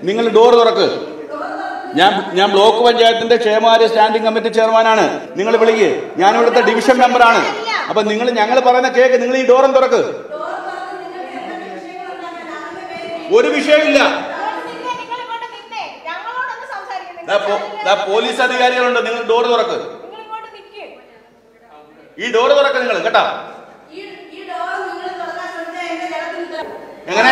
നിങ്ങൾ ഡോർ തുറക്ക് ഞാൻ ഞാൻ ബ്ലോക്ക് പഞ്ചായത്തിന്റെ ക്ഷേമകാര്യ സ്റ്റാൻഡിംഗ് കമ്മിറ്റി ചെയർമാനാണ് നിങ്ങൾ വിളിക്ക് ഞാൻ ഇവിടുത്തെ ഡിവിഷൻ മെമ്പറാണ് അപ്പൊ നിങ്ങൾ ഞങ്ങൾ പറയുന്ന കേക്ക് നിങ്ങൾ ഈ ഡോറും തുറക്ക് ഒരു വിഷയമില്ല ദാ പോ- ദാ പോലീസ് അധികാരികളുണ്ട് നിങ്ങൾ ഡോർ തുറക്ക് ഈ ഡോർ തുറക്ക് നിങ്ങൾ കേട്ടാ എങ്ങനെ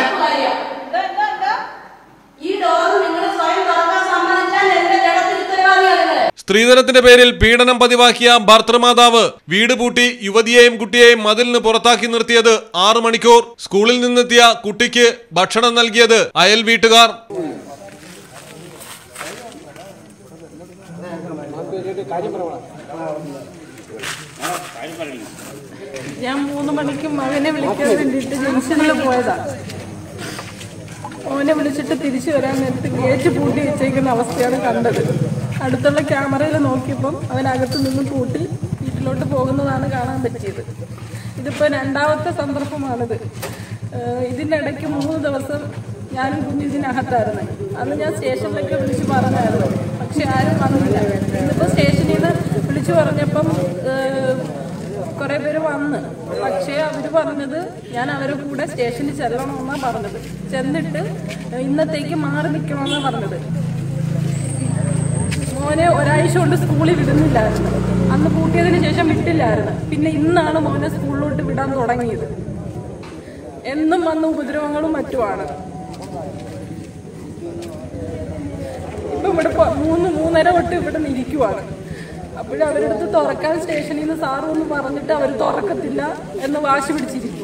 ഈ ഡോർ നിങ്ങൾ സ്വയം തുറക്കാൻ സമ്മതിച്ചാൽ എന്റെ ജഡത്തിൽ ഉത്തരവാദിയാണ് നിങ്ങള് സ്ത്രീധനത്തിന്റെ പേരിൽ പീഡനം പതിവാക്കിയ ഭർത്തൃമാതാവ് വീട് പൂട്ടി യുവതിയെയും കുട്ടിയെയും മതിലിന് പുറത്താക്കി നിർത്തിയത് ആറു മണിക്കൂർ സ്കൂളിൽ നിന്നെത്തിയ കുട്ടിക്ക് ഭക്ഷണം നൽകിയത് അയൽ വീട്ടുകാർ ഞാൻ മൂന്ന് മണിക്ക് മകനെ വിളിക്കാൻ വേണ്ടിയിട്ട് ജംഗ്ഷനിൽ പോയതാ മോനെ വിളിച്ചിട്ട് തിരിച്ചു വരാൻ നേരത്ത് ഗേറ്റ് പൂട്ടി വെച്ചേക്കുന്ന അവസ്ഥയാണ് കണ്ടത് അടുത്തുള്ള ക്യാമറയിൽ നോക്കിയപ്പം അവനകത്ത് നിന്ന് പൂട്ടി വീട്ടിലോട്ട് പോകുന്നതാണ് കാണാൻ പറ്റിയത് ഇതിപ്പോൾ രണ്ടാമത്തെ സന്ദർഭമാണിത് ഏഹ് ഇതിൻ്റെ ഇടയ്ക്ക് മൂന്ന് ദിവസം ഞാനും കുഞ്ഞു ഇതിനകത്തായിരുന്നു അന്ന് ഞാൻ സ്റ്റേഷനിലൊക്കെ വിളിച്ച് പറഞ്ഞായിരുന്നു പക്ഷെ ആരും വന്നില്ല ഇന്നിപ്പോൾ സ്റ്റേഷനിൽ നിന്ന് വിളിച്ചു പറഞ്ഞപ്പം ഏഹ് കുറെ പേര് വന്ന് പക്ഷേ അവര് പറഞ്ഞത് ഞാൻ അവരെ കൂടെ സ്റ്റേഷനിൽ ചെല്ലണമെന്നാ പറഞ്ഞത് ചെന്നിട്ട് ഇന്നത്തേക്ക് മാറി നിൽക്കണമെന്നാ പറഞ്ഞത് മോനെ ഒരാഴ്ച കൊണ്ട് സ്കൂളിൽ വിടുന്നില്ലായിരുന്നു അന്ന് പൂട്ടിയതിന് ശേഷം വിട്ടില്ലായിരുന്നു പിന്നെ ഇന്നാണ് മോനെ സ്കൂളിലോട്ട് വിടാൻ തുടങ്ങിയത് എന്നും വന്ന ഉപദ്രവങ്ങളും മറ്റുമാണ് ഇപ്പൊ ഇവിടെ പോ- മൂന്ന് മൂന്നര തൊട്ട് ഇവിടെ നിൽക്കുവാണ് അപ്പോഴും അവരുടെ അടുത്ത് തുറക്കാൻ സ്റ്റേഷനിൽ നിന്ന് സാറു എന്ന് പറഞ്ഞിട്ട് അവർ തുറക്കത്തില്ല എന്ന് വാശി പിടിച്ചിരിക്കുക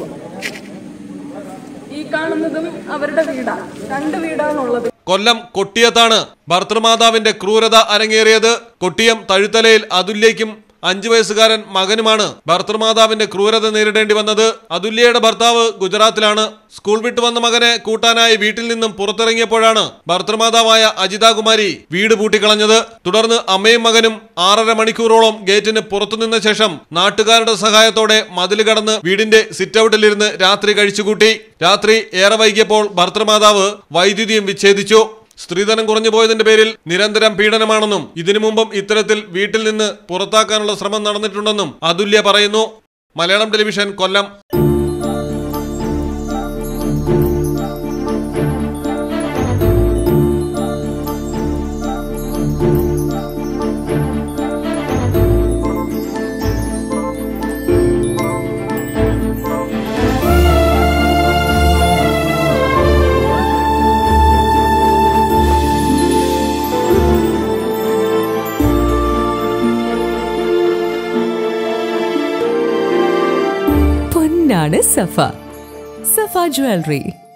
ഈ കാണുന്നതും അവരുടെ വീടാ രണ്ട് വീടാണുള്ളത് കൊല്ലം കൊട്ടിയത്താണ് ഭർത്തൃമാതാവിന്റെ ക്രൂരത അരങ്ങേറിയത് കൊട്ടിയം തഴുത്തലയിൽ അതുല്യയ്ക്കും അഞ്ചു വയസ്സുകാരൻ മകനുമാണ് ഭർത്തൃമാതാവിന്റെ ക്രൂരത നേരിടേണ്ടി വന്നത് അതുല്യയുടെ ഭർത്താവ് ഗുജറാത്തിലാണ് സ്കൂൾ വിട്ടു വന്ന മകനെ കൂട്ടാനായി വീട്ടിൽ നിന്നും പുറത്തിറങ്ങിയപ്പോഴാണ് ഭർത്തൃമാതാവായ അജിതാകുമാരി വീട് പൂട്ടിക്കളഞ്ഞത് തുടർന്ന് അമ്മയും മകനും ആറര മണിക്കൂറോളം ഗേറ്റിന് പുറത്തുനിന്ന ശേഷം നാട്ടുകാരുടെ സഹായത്തോടെ മതിൽ കടന്ന് വീടിന്റെ സിറ്റൌട്ടിലിരുന്ന് രാത്രി കഴിച്ചുകൂട്ടി രാത്രി ഏറെ വൈകിയപ്പോൾ ഭർത്തൃമാതാവ് വൈദ്യുതിയും വിച്ഛേദിച്ചു സ്ത്രീധനം കുറഞ്ഞു പോയതിന്റെ പേരിൽ നിരന്തരം പീഡനമാണെന്നും ഇതിനു മുമ്പും ഇത്തരത്തിൽ വീട്ടിൽ നിന്ന് പുറത്താക്കാനുള്ള ശ്രമം നടന്നിട്ടുണ്ടെന്നും അതുല്യ പറയുന്നു മലയാളം ടെലിവിഷൻ കൊല്ലം പൊന്നാണ് സഫ സഫ ജ്വല്ലറി